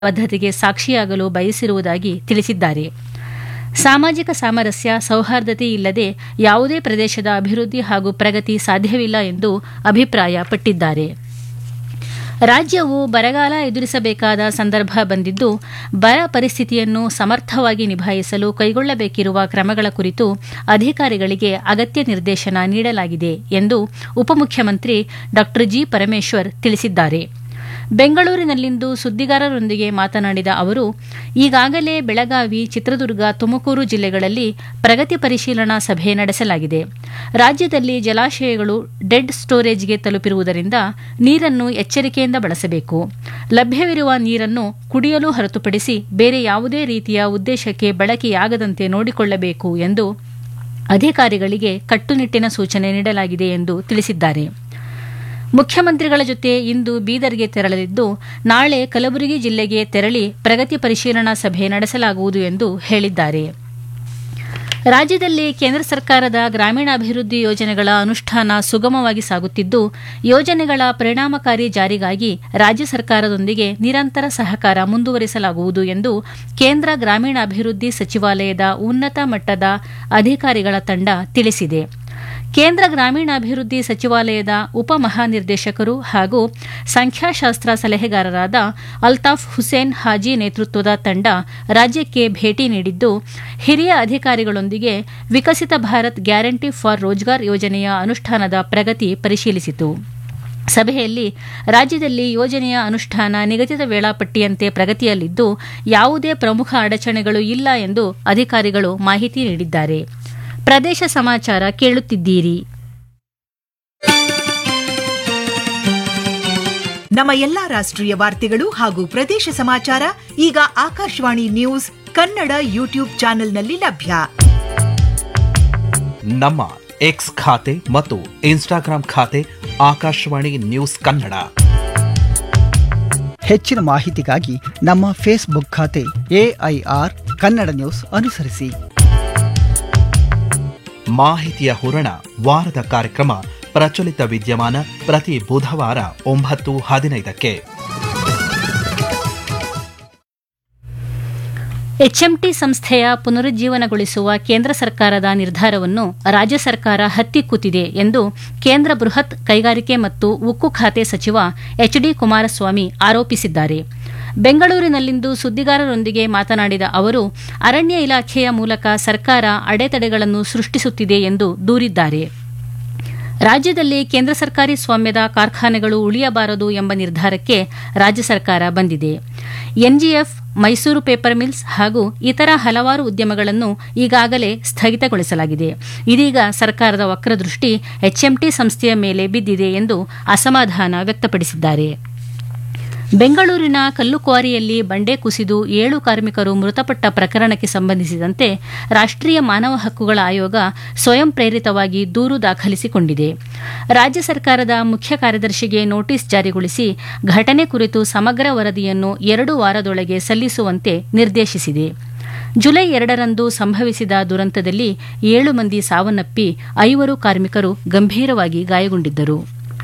ಬದ್ಧತೆಗೆ ಸಾಕ್ಷಿಯಾಗಲು ಬಯಸಿರುವುದಾಗಿ ತಿಳಿಸಿದ್ದಾರೆ ಸಾಮಾಜಿಕ ಸಾಮರಸ್ಯ ಸೌಹಾರ್ದತೆ ಇಲ್ಲದೆ ಯಾವುದೇ ಪ್ರದೇಶದ ಅಭಿವೃದ್ಧಿ ಹಾಗೂ ಪ್ರಗತಿ ಸಾಧ್ಯವಿಲ್ಲ ಎಂದು ಅಭಿಪ್ರಾಯಪಟ್ಟಿದ್ದಾರೆ ರಾಜ್ಯವು ಬರಗಾಲ ಎದುರಿಸಬೇಕಾದ ಸಂದರ್ಭ ಬಂದಿದ್ದು ಬರ ಪರಿಸ್ಥಿತಿಯನ್ನು ಸಮರ್ಥವಾಗಿ ನಿಭಾಯಿಸಲು ಕೈಗೊಳ್ಳಬೇಕಿರುವ ಕ್ರಮಗಳ ಕುರಿತು ಅಧಿಕಾರಿಗಳಿಗೆ ಅಗತ್ಯ ನಿರ್ದೇಶನ ನೀಡಲಾಗಿದೆ ಎಂದು ಉಪಮುಖ್ಯಮಂತ್ರಿ ಡಾ ಜಿ ಪರಮೇಶ್ವರ್ ತಿಳಿಸಿದ್ದಾರೆ ಬೆಂಗಳೂರಿನಲ್ಲಿಂದು ಸುದ್ದಿಗಾರರೊಂದಿಗೆ ಮಾತನಾಡಿದ ಅವರು ಈಗಾಗಲೇ ಬೆಳಗಾವಿ ಚಿತ್ರದುರ್ಗ ತುಮಕೂರು ಜಿಲ್ಲೆಗಳಲ್ಲಿ ಪ್ರಗತಿ ಪರಿಶೀಲನಾ ಸಭೆ ನಡೆಸಲಾಗಿದೆ ರಾಜ್ಯದಲ್ಲಿ ಜಲಾಶಯಗಳು ಡೆಡ್ ಸ್ಟೋರೇಜ್ಗೆ ತಲುಪಿರುವುದರಿಂದ ನೀರನ್ನು ಎಚ್ಚರಿಕೆಯಿಂದ ಬಳಸಬೇಕು ಲಭ್ಯವಿರುವ ನೀರನ್ನು ಕುಡಿಯಲು ಹೊರತುಪಡಿಸಿ ಬೇರೆ ಯಾವುದೇ ರೀತಿಯ ಉದ್ದೇಶಕ್ಕೆ ಬಳಕೆಯಾಗದಂತೆ ನೋಡಿಕೊಳ್ಳಬೇಕು ಎಂದು ಅಧಿಕಾರಿಗಳಿಗೆ ಕಟ್ಟುನಿಟ್ಟಿನ ಸೂಚನೆ ನೀಡಲಾಗಿದೆ ಎಂದು ತಿಳಿಸಿದ್ದಾರೆ ಮುಖ್ಯಮಂತ್ರಿಗಳ ಜೊತೆ ಇಂದು ಬೀದರ್ಗೆ ತೆರಳಲಿದ್ದು ನಾಳೆ ಕಲಬುರಗಿ ಜಿಲ್ಲೆಗೆ ತೆರಳಿ ಪ್ರಗತಿ ಪರಿಶೀಲನಾ ಸಭೆ ನಡೆಸಲಾಗುವುದು ಎಂದು ಹೇಳಿದ್ದಾರೆ ರಾಜ್ಯದಲ್ಲಿ ಕೇಂದ್ರ ಸರ್ಕಾರದ ಗ್ರಾಮೀಣಾಭಿವೃದ್ಧಿ ಯೋಜನೆಗಳ ಅನುಷ್ಠಾನ ಸುಗಮವಾಗಿ ಸಾಗುತ್ತಿದ್ದು ಯೋಜನೆಗಳ ಪರಿಣಾಮಕಾರಿ ಜಾರಿಗಾಗಿ ರಾಜ್ಯ ಸರ್ಕಾರದೊಂದಿಗೆ ನಿರಂತರ ಸಹಕಾರ ಮುಂದುವರಿಸಲಾಗುವುದು ಎಂದು ಕೇಂದ್ರ ಗ್ರಾಮೀಣಾಭಿವೃದ್ಧಿ ಸಚಿವಾಲಯದ ಉನ್ನತ ಮಟ್ಟದ ಅಧಿಕಾರಿಗಳ ತಂಡ ತಿಳಿಸಿದೆ ಕೇಂದ್ರ ಗ್ರಾಮೀಣಾಭಿವೃದ್ಧಿ ಸಚಿವಾಲಯದ ಉಪ ಮಹಾನಿರ್ದೇಶಕರು ಹಾಗೂ ಸಂಖ್ಯಾಶಾಸ್ತ್ರ ಸಲಹೆಗಾರರಾದ ಅಲ್ತಾಫ್ ಹುಸೇನ್ ಹಾಜಿ ನೇತೃತ್ವದ ತಂಡ ರಾಜ್ಯಕ್ಕೆ ಭೇಟಿ ನೀಡಿದ್ದು ಹಿರಿಯ ಅಧಿಕಾರಿಗಳೊಂದಿಗೆ ವಿಕಸಿತ ಭಾರತ್ ಗ್ಯಾರಂಟಿ ಫಾರ್ ರೋಜ್ಗಾರ್ ಯೋಜನೆಯ ಅನುಷ್ಠಾನದ ಪ್ರಗತಿ ಪರಿಶೀಲಿಸಿತು ಸಭೆಯಲ್ಲಿ ರಾಜ್ಯದಲ್ಲಿ ಯೋಜನೆಯ ಅನುಷ್ಠಾನ ನಿಗದಿತ ವೇಳಾಪಟ್ಟಿಯಂತೆ ಪ್ರಗತಿಯಲ್ಲಿದ್ದು ಯಾವುದೇ ಪ್ರಮುಖ ಅಡಚಣೆಗಳು ಇಲ್ಲ ಎಂದು ಅಧಿಕಾರಿಗಳು ಮಾಹಿತಿ ನೀಡಿದ್ದಾರೆ ಪ್ರದೇಶ ಸಮಾಚಾರ ಕೇಳುತ್ತಿದ್ದೀರಿ ನಮ್ಮ ಎಲ್ಲಾ ರಾಷ್ಟ್ರೀಯ ವಾರ್ತೆಗಳು ಹಾಗೂ ಪ್ರದೇಶ ಸಮಾಚಾರ ಈಗ ಆಕಾಶವಾಣಿ ನ್ಯೂಸ್ ಕನ್ನಡ ಯೂಟ್ಯೂಬ್ ಚಾನೆಲ್ನಲ್ಲಿ ಲಭ್ಯ ನಮ್ಮ ಎಕ್ಸ್ ಖಾತೆ ಮತ್ತು ಇನ್ಸ್ಟಾಗ್ರಾಂ ಖಾತೆ ಆಕಾಶವಾಣಿ ನ್ಯೂಸ್ ಕನ್ನಡ ಹೆಚ್ಚಿನ ಮಾಹಿತಿಗಾಗಿ ನಮ್ಮ ಫೇಸ್ಬುಕ್ ಖಾತೆ ಎಐಆರ್ ಕನ್ನಡ ನ್ಯೂಸ್ ಅನುಸರಿಸಿ ಮಾಹಿತಿಯ ಹೂರಣ ವಾರದ ಕಾರ್ಯಕ್ರಮ ಪ್ರಚಲಿತ ವಿದ್ಯಮಾನ ಪ್ರತಿ ಬುಧವಾರ ಒಂಬತ್ತು ಹದಿನೈದಕ್ಕೆ ಎಚ್ಎಂಟಿ ಸಂಸ್ಥೆಯ ಪುನರುಜ್ಜೀವನಗೊಳಿಸುವ ಕೇಂದ್ರ ಸರ್ಕಾರದ ನಿರ್ಧಾರವನ್ನು ರಾಜ್ಯ ಸರ್ಕಾರ ಹತ್ತಿಕ್ಕುತ್ತಿದೆ ಎಂದು ಕೇಂದ್ರ ಬೃಹತ್ ಕೈಗಾರಿಕೆ ಮತ್ತು ಉಕ್ಕು ಖಾತೆ ಸಚಿವ ಎಚ್ ಡಿ ಕುಮಾರಸ್ವಾಮಿ ಆರೋಪಿಸಿದ್ದಾರೆ ಬೆಂಗಳೂರಿನಲ್ಲಿಂದು ಸುದ್ದಿಗಾರರೊಂದಿಗೆ ಮಾತನಾಡಿದ ಅವರು ಅರಣ್ಯ ಇಲಾಖೆಯ ಮೂಲಕ ಸರ್ಕಾರ ಅಡೆತಡೆಗಳನ್ನು ಸೃಷ್ಟಿಸುತ್ತಿದೆ ಎಂದು ದೂರಿದ್ದಾರೆ ರಾಜ್ಯದಲ್ಲಿ ಕೇಂದ್ರ ಸರ್ಕಾರಿ ಸ್ವಾಮ್ಯದ ಕಾರ್ಖಾನೆಗಳು ಉಳಿಯಬಾರದು ಎಂಬ ನಿರ್ಧಾರಕ್ಕೆ ರಾಜ್ಯ ಸರ್ಕಾರ ಬಂದಿದೆ ಎನ್ಜಿಎಫ್ ಮೈಸೂರು ಪೇಪರ್ ಮಿಲ್ಸ್ ಹಾಗೂ ಇತರ ಹಲವಾರು ಉದ್ಯಮಗಳನ್ನು ಈಗಾಗಲೇ ಸ್ಥಗಿತಗೊಳಿಸಲಾಗಿದೆ ಇದೀಗ ಸರ್ಕಾರದ ವಕ್ರದೃಷ್ಟಿ ಎಚ್ಎಂಟಿ ಸಂಸ್ಥೆಯ ಮೇಲೆ ಬಿದ್ದಿದೆ ಎಂದು ಅಸಮಾಧಾನ ವ್ಯಕ್ತಪಡಿಸಿದ್ದಾರೆ ಬೆಂಗಳೂರಿನ ಕಲ್ಲುಕ್ವಾರಿಯಲ್ಲಿ ಬಂಡೆ ಕುಸಿದು ಏಳು ಕಾರ್ಮಿಕರು ಮೃತಪಟ್ಟ ಪ್ರಕರಣಕ್ಕೆ ಸಂಬಂಧಿಸಿದಂತೆ ರಾಷ್ಟ್ರೀಯ ಮಾನವ ಹಕ್ಕುಗಳ ಆಯೋಗ ಸ್ವಯಂ ಪ್ರೇರಿತವಾಗಿ ದೂರು ದಾಖಲಿಸಿಕೊಂಡಿದೆ ರಾಜ್ಯ ಸರ್ಕಾರದ ಮುಖ್ಯ ಕಾರ್ಯದರ್ಶಿಗೆ ನೋಟಿಸ್ ಜಾರಿಗೊಳಿಸಿ ಘಟನೆ ಕುರಿತು ಸಮಗ್ರ ವರದಿಯನ್ನು ಎರಡು ವಾರದೊಳಗೆ ಸಲ್ಲಿಸುವಂತೆ ನಿರ್ದೇಶಿಸಿದೆ ಜುಲೈ ಎರಡರಂದು ಸಂಭವಿಸಿದ ದುರಂತದಲ್ಲಿ ಏಳು ಮಂದಿ ಸಾವನ್ನಪ್ಪಿ ಐವರು ಕಾರ್ಮಿಕರು ಗಂಭೀರವಾಗಿ ಗಾಯಗೊಂಡಿದ್ದರು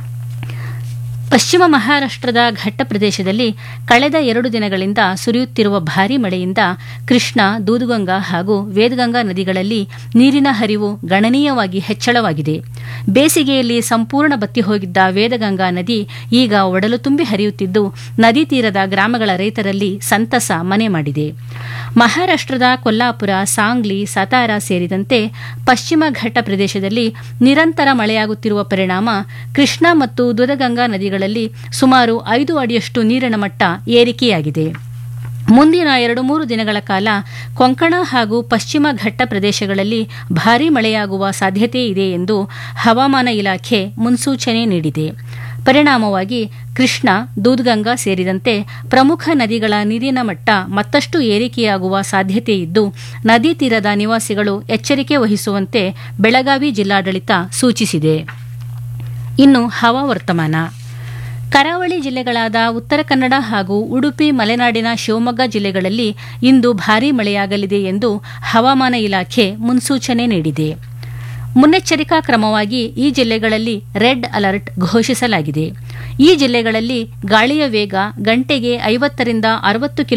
ಪಶ್ಚಿಮ ಮಹಾರಾಷ್ಟದ ಘಟ್ಟ ಪ್ರದೇಶದಲ್ಲಿ ಕಳೆದ ಎರಡು ದಿನಗಳಿಂದ ಸುರಿಯುತ್ತಿರುವ ಭಾರೀ ಮಳೆಯಿಂದ ಕೃಷ್ಣ ದೂದಗಂಗಾ ಹಾಗೂ ವೇದಗಂಗಾ ನದಿಗಳಲ್ಲಿ ನೀರಿನ ಹರಿವು ಗಣನೀಯವಾಗಿ ಹೆಚ್ಚಳವಾಗಿದೆ ಬೇಸಿಗೆಯಲ್ಲಿ ಸಂಪೂರ್ಣ ಬತ್ತಿ ಹೋಗಿದ್ದ ವೇದಗಂಗಾ ನದಿ ಈಗ ಒಡಲು ತುಂಬಿ ಹರಿಯುತ್ತಿದ್ದು ನದಿ ತೀರದ ಗ್ರಾಮಗಳ ರೈತರಲ್ಲಿ ಸಂತಸ ಮನೆ ಮಾಡಿದೆ ಮಹಾರಾಷ್ಟದ ಕೊಲ್ಲಾಪುರ ಸಾಂಗ್ಲಿ ಸತಾರ ಸೇರಿದಂತೆ ಪಶ್ಚಿಮ ಘಟ್ಟ ಪ್ರದೇಶದಲ್ಲಿ ನಿರಂತರ ಮಳೆಯಾಗುತ್ತಿರುವ ಪರಿಣಾಮ ಕೃಷ್ಣ ಮತ್ತು ದುದಗಂಗಾ ನದಿಗಳಲ್ಲಿ ಸುಮಾರು ಐದು ಅಡಿಯಷ್ಟು ನೀರಿನ ಮಟ್ಟ ಏರಿಕೆಯಾಗಿದೆ ಮುಂದಿನ ಎರಡು ಮೂರು ದಿನಗಳ ಕಾಲ ಕೊಂಕಣ ಹಾಗೂ ಪಶ್ಚಿಮ ಘಟ್ಟ ಪ್ರದೇಶಗಳಲ್ಲಿ ಭಾರೀ ಮಳೆಯಾಗುವ ಸಾಧ್ಯತೆ ಇದೆ ಎಂದು ಹವಾಮಾನ ಇಲಾಖೆ ಮುನ್ಸೂಚನೆ ನೀಡಿದೆ ಪರಿಣಾಮವಾಗಿ ಕೃಷ್ಣ ದೂದ್ಗಂಗಾ ಸೇರಿದಂತೆ ಪ್ರಮುಖ ನದಿಗಳ ನೀರಿನ ಮಟ್ಟ ಮತ್ತಷ್ಟು ಏರಿಕೆಯಾಗುವ ಸಾಧ್ಯತೆ ಇದ್ದು ನದಿ ತೀರದ ನಿವಾಸಿಗಳು ಎಚ್ಚರಿಕೆ ವಹಿಸುವಂತೆ ಬೆಳಗಾವಿ ಜಿಲ್ಲಾಡಳಿತ ಸೂಚಿಸಿದೆ ಇನ್ನು ಹವಾವರ್ತಮಾನ ಕರಾವಳಿ ಜಿಲ್ಲೆಗಳಾದ ಉತ್ತರ ಕನ್ನಡ ಹಾಗೂ ಉಡುಪಿ ಮಲೆನಾಡಿನ ಶಿವಮೊಗ್ಗ ಜಿಲ್ಲೆಗಳಲ್ಲಿ ಇಂದು ಭಾರೀ ಮಳೆಯಾಗಲಿದೆ ಎಂದು ಹವಾಮಾನ ಇಲಾಖೆ ಮುನ್ಸೂಚನೆ ನೀಡಿದೆ ಮುನ್ನೆಚ್ಚರಿಕಾ ಕ್ರಮವಾಗಿ ಈ ಜಿಲ್ಲೆಗಳಲ್ಲಿ ರೆಡ್ ಅಲರ್ಟ್ ಘೋಷಿಸಲಾಗಿದೆ ಈ ಜಿಲ್ಲೆಗಳಲ್ಲಿ ಗಾಳಿಯ ವೇಗ ಗಂಟೆಗೆ ಐವತ್ತರಿಂದ ಅರವತ್ತು